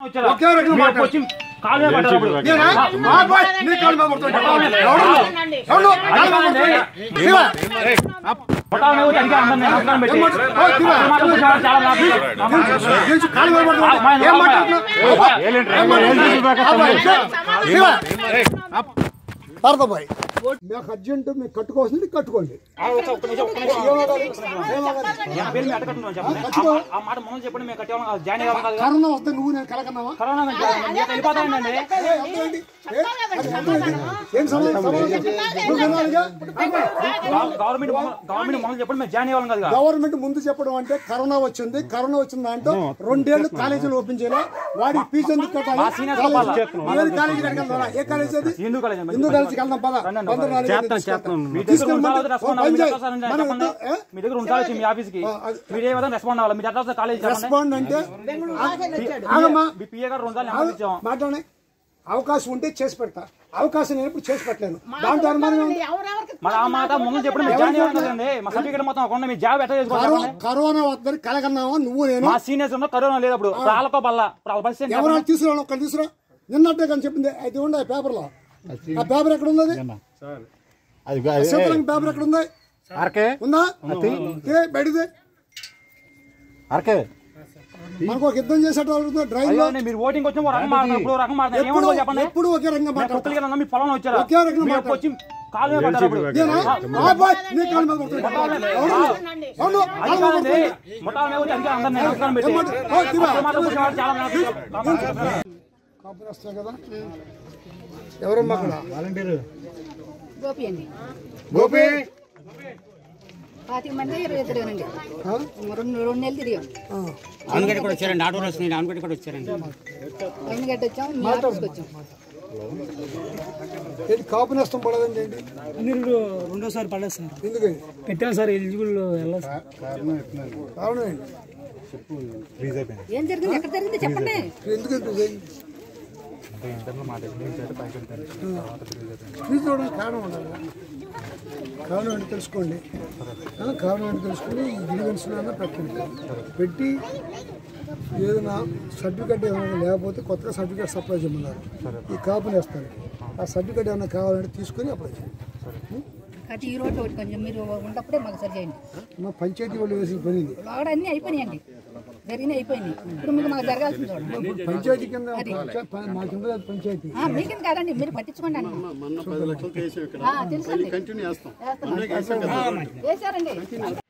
వచ్చారా? ఒకే రకంగా మీరు మాట్లాడు. వచ్చి కాలు మీద పడ్డారు అప్పుడు. నేనా? ఆ, ఆ బాయ్, నీ కాలు మీద పడుతుంది. ఎవరు? ఎవరు? ఎవరు? కాలు మీద పడుతుంది. శివ, పట్టాల మీద వచ్చి అడిగారు అందరినీ నమస్కారం పెట్టి. ఏం మాట్లా- ఓ, శివ. అసలు మాత్రం చాలా చాలా నాకు- గెలిచి కాలు మీద పడుతుంది. ఆ, మా- ఏం మా- మాట్లాడుతున్నావు? ఏం మాట్లాడుతున్నావు? అబ్బాయి, శివ. భారతబాయ్ మీకు అర్జెంట్ మీకు కట్టుకోవాల్సింది కట్టుకోండి ఆ, ఒక్క- ఒక్క నిమిషం, ఒక్క నిమిషం. ఏమవ్వాలి? నా పేరు మీరు అడగట్లేదు చెప్పండి. కట్టుకో. ఆ- ఆ మాట ముందు చెప్పండి మేము కట్టేవాళ్ళం కాదు జాయిన్ అయ్యేవాళ్ళం కాదు కరోనా వస్తే నువ్వు నేను కలకన్నావా కరోనా నుంచి మీకు వెళ్ళిపోతానండి ఏ, అర్థమేంటి? ఏ, అది అర్థమేంటి? ఏం సమాధానం సమాధానం చెప్పు. నువ్వు వినాలిగా? గవర్నమెంట్ గవర్నమెంట్ మనం చెప్పండి మేము జాయిన్ అయ్యేవాళ్ళం కాదు గవర్నమెంట్ ముందు చెప్పడం అంటే కరోనా వచ్చింది కరోనా వచ్చిన దాంట్లో రెండేళ్లు కాలేజీలు ఓపెన్ చేయాలి వాడికి ఫీజు ఎందుకు కట్టాలి మా seniors కాలేజీ- చెప్పాలా? ఏది కాలేజీకి వెళ్తారా ఏ కాలేజీ అది హిందూ కాలేజ్ అండి. హిందూ కాలేజీకి వెళ్దాం పద రండి, బందర్ రండి. నాలుగు చేస్తాను, తీసుకెళ్తాం. చేస్తాను. మీ దగ్గర తీసుకెళ్ళి రెండు సార్లు మంది- రెస్పాండ్ ఓ అవ్వాలి. పని మీరు చేయి. ఎట్లా వస్తారండి? మనం చెప్పండి. ఎంత- ఏ? మీ దగ్గర రెండు సార్లు వచ్చి మీ ఆఫీస్ కి ఆ, అది- మీరు ఏ విధంగా రెస్పాండ్ అవ్వాలి మీరు ఎట్లా వస్తారు కాలేజ్ చెప్పండి రెస్పాండ్ అంటే ఆగమ్మా మీ పిఏ గారు రెండు సార్లు నెంబర్ ఇచ్చాం మాట్లాడే అవకాశం ఉంటే చేసి పెడతా అవకాశం నేను ఇప్పుడు చేసి పెట్టలేను దాంట్లో అనుమానం ఉంది. మరి ఆ మాట ముందు చెప్పండి మీరు జాయిన్ అయ్యారు కదండి మా సర్టిఫికేట్ మొత్తం ఒక మీ జాబ్ ఎట్లా చేసుకోవాలి కరో- చెప్పండి? కరోనా వద్దని కలగన్నావా నువ్వు నేను మా సీనియర్స్ ఉన్న కరోనా లేదు అప్పుడు ఇప్పుడు వాళ్ళకో బల్ల ఇప్పుడు వాళ్ళ పరిస్థితి ఏంటి ఎవరైనా చెప్పండి? తీసుకురా ఒక్కరు తీసుకురా నిన్నట్టే కానీ చెప్పింది అయితే ఉండే ఆ పేపర్లో ఆ పేపర్ ఎక్కడ ఉంది అది? అది శీతలం పేపర్ ఎక్కడ ఉంది అరకే ఉందా ఏ బయటిది అరకే మనకు ఒక యుద్ధం చేసేట్టు అడుగుతున్నా డ్రైవ్ అయ్యో లో అండి, మీరు ఓటింగ్ వచ్చి ఒక రకం మాట్లాడారు ఇప్పుడు ఒక రకం మాట్లాడారు ఎప్పుడు ఏమనుకో చెప్పండి ఎప్పుడు ఒకే రకంగా మేము మాట్లాడతా కొత్తగా ఉన్నా, మీ పొలంలో వచ్చారా ఒకే రకంగా మీరు మాట్లాడు. వచ్చి కాలు మీద పడ్డారు అప్పుడు నేనా? ఆ బాయ్, నీ కాలు మీద పడుతుంది. అవును. అవును. అది కాదండి మొట్టాల మీద వచ్చి అడిగారు అందరినీ నమస్కారం పెట్టి ఏమంటారు? ఓ, శివ. అసలు మాత్రం వచ్చే వాళ్ళు చాలా మంది కాపులు వస్తాయి కదా ఎవరమ్మా అక్కడ గోపి అండి గోపి పాతిక మంది ఇరవై తిరిగానండి ఆ? రెండు రెండు నెలలు తిరిగాం ఆ. ఆనగడ్డ కూడా వచ్చారండి ఆటోలు వస్తున్నాయి ఆనగడ్డ కూడా వచ్చారండి పైన గట్టి వచ్చాం మీ ఆఫీస్కి వచ్చాం ఏంటి కాపు నష్టం పడదండి ఏంటి పన్నీరు రెండోసారి పడలేదు సార్ ఎందుకని పెట్టాను సార్ ఎలిజిబుల్ వెళ్ళదు సార్ కారణం ఏంటి ఏం జరిగింది ఎక్కడ జరిగింది చెప్పండి ఎందుకు ఇంత చేయండి ఫీజు ఇవ్వడానికి కారణం ఉండాలి కారణం ఏంటి తెలుసుకోండి ఆ, కారణం ఏంటి తెలుసుకుని ఈ గ్రీవెన్స్ పెట్టండి పెట్టి ఏదైనా సర్టిఫికెట్ ఏమైనా లేకపోతే కొత్తగా సర్టిఫికేట్ సప్లై చేయమన్నారు ఈ కాపుని వేస్తాను ఆ సర్టిఫికేట్ ఏమైనా కావాలంటే తీసుకొని అప్లై చేయండి కాబట్టి ఈ రోడ్డు ఒకటి కొంచెం మీరు ఉన్నప్పుడే మాకు సరి చేయండి మా పంచాయతీ వాళ్ళు వేసిన పని ఇది. లోగడ అన్నీ అయిపోయినాయండి జరిగినాయి అయిపోయినాయి ఇప్పుడు మీకు మాకు జరగాల్సింది చూడండి ఇప్పుడు పంచాయతీ కింద పంచా- ప- మా కింద కాదు పంచాయతీ ఆ, మీకేం కాదండి మీరు పట్టించుకోండి అన్న మొన్న పది లక్షలు చేసాం ఇక్కడ ఆ, తెలుసండి కంటిన్యూ చేస్తాం వేస్తాం. వేశారండి